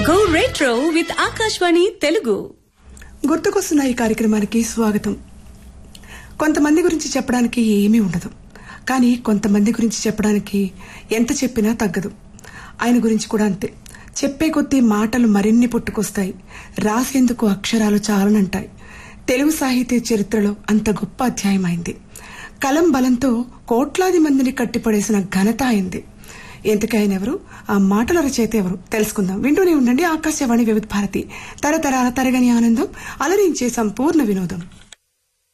go retro with Akashvani Telugu గుర్తుకొస్తున్న ఈ కార్యక్రమానికి స్వాగతం కొంతమంది గురించి చెప్పడానికి ఏమీ ఉండదు కానీ కొంతమంది గురించి చెప్పడానికి ఎంత చెప్పినా తగ్గదు ఆయన గురించి కూడా అంతే చెప్పే కొద్దీ మాటలు మరిన్ని పుట్టుకొస్తాయి రాసేందుకు అక్షరాలు చాలనంటాయి తెలుగు సాహిత్య చరిత్రలో అంత గొప్ప అధ్యాయం అయింది కలం బలంతో కోట్లాది మందిని కట్టిపడేసిన ఘనత అయింది ఎంతకీ ఆయన ఎవరు ఆ మాటల రచయిత ఎవరు తెలుసుకుందాం వింటూనే ఉండండి ఆకాశవాణి వివిధ భారతి తరతరాల తరగని ఆనందం అలరించే సంపూర్ణ వినోదం